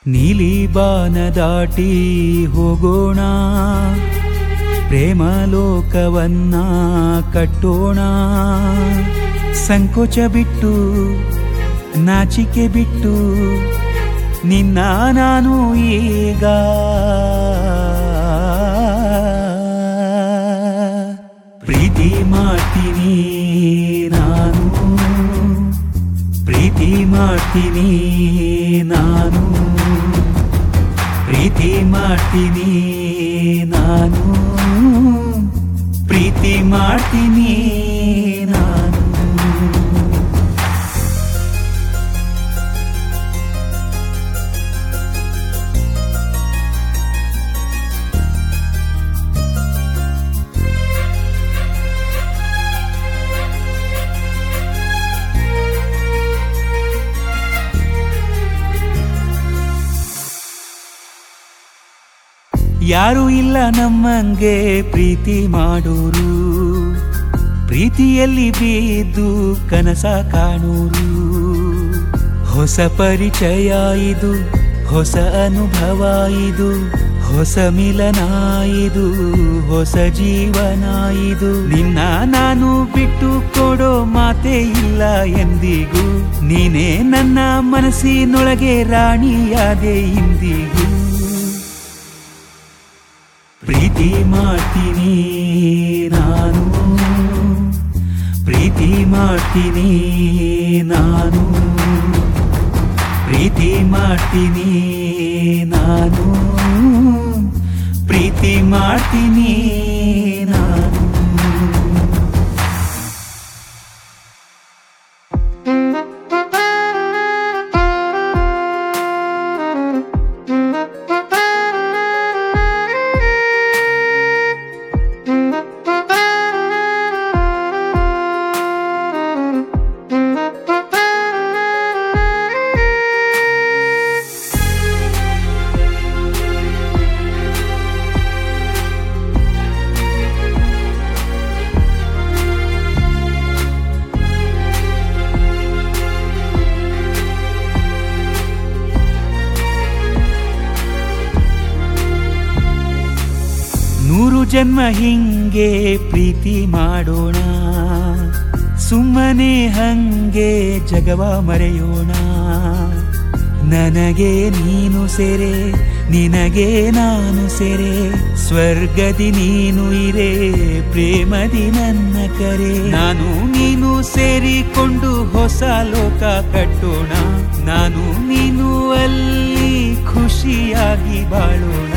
ನೀಲಿ ಬಾನ ದಾಟಿ ಹೋಗೋಣ ಪ್ರೇಮ ಲೋಕವನ್ನ ಕಟ್ಟೋಣ ಸಂಕೋಚ ಬಿಟ್ಟು ನಾಚಿಕೆ ಬಿಟ್ಟು ನಿನ್ನ ನಾನು ಈಗ ಪ್ರೀತಿ ಮಾಡ್ತೀನಿ ನಾನು ಪ್ರೀತಿ ಮಾಡ್ತೀನಿ ನಾನು ಪ್ರೀತಿ ಮಾಡ್ತೀನಿ ನಾನು ಪ್ರೀತಿ ಮಾಡ್ತೀನಿ ನಾನು ಯಾರು ಇಲ್ಲ ನಮ್ಮಂಗೆ ಪ್ರೀತಿ ಮಾಡೋರು ಪ್ರೀತಿಯಲ್ಲಿ ಬಿದ್ದು ಕನಸ ಕಾಣೋರು ಹೊಸ ಪರಿಚಯ ಇದು ಹೊಸ ಅನುಭವ ಇದು ಹೊಸ ಮಿಲನ ಇದು ಹೊಸ ಜೀವನ ಇದು ನಿನ್ನ ನಾನು ಬಿಟ್ಟು ಕೊಡೋ ಮಾತೇ ಇಲ್ಲ ಎಂದಿಗೂ ನೀನೇ ನನ್ನ ಮನಸ್ಸಿನೊಳಗೆ ರಾಣಿಯಾದೆ ಇಂದಿಗೂ ಪ್ರೀತಿ ಮಾಡ್ತೀನಿ ನಾನು ಪ್ರೀತಿ ಮಾಡ್ತೀನಿ ನಾನು ಪ್ರೀತಿ ಮಾಡ್ತೀನಿ ನಾನು ಪ್ರೀತಿ ಮಾಡ್ತೀನಿ ನಾನು ನೂರು ಜನ್ಮ ಹಿಂಗೆ ಪ್ರೀತಿ ಮಾಡೋಣ ಸುಮ್ಮನೆ ಹಂಗೆ ಜಗವ ಮರೆಯೋಣ ನನಗೆ ನೀನು ಸೆರೆ ನಿನಗೆ ನಾನು ಸೆರೆ ಸ್ವರ್ಗದಿ ನೀನು ಇರೆ ಪ್ರೇಮದಿ ನನ್ನ ಕರೆ ನಾನು ನೀನು ಸೇರಿಕೊಂಡು ಹೊಸ ಲೋಕ ಕಟ್ಟೋಣ ನಾನು ನೀನು ಅಲ್ಲಿ ಖುಷಿಯಾಗಿ ಬಾಳೋಣ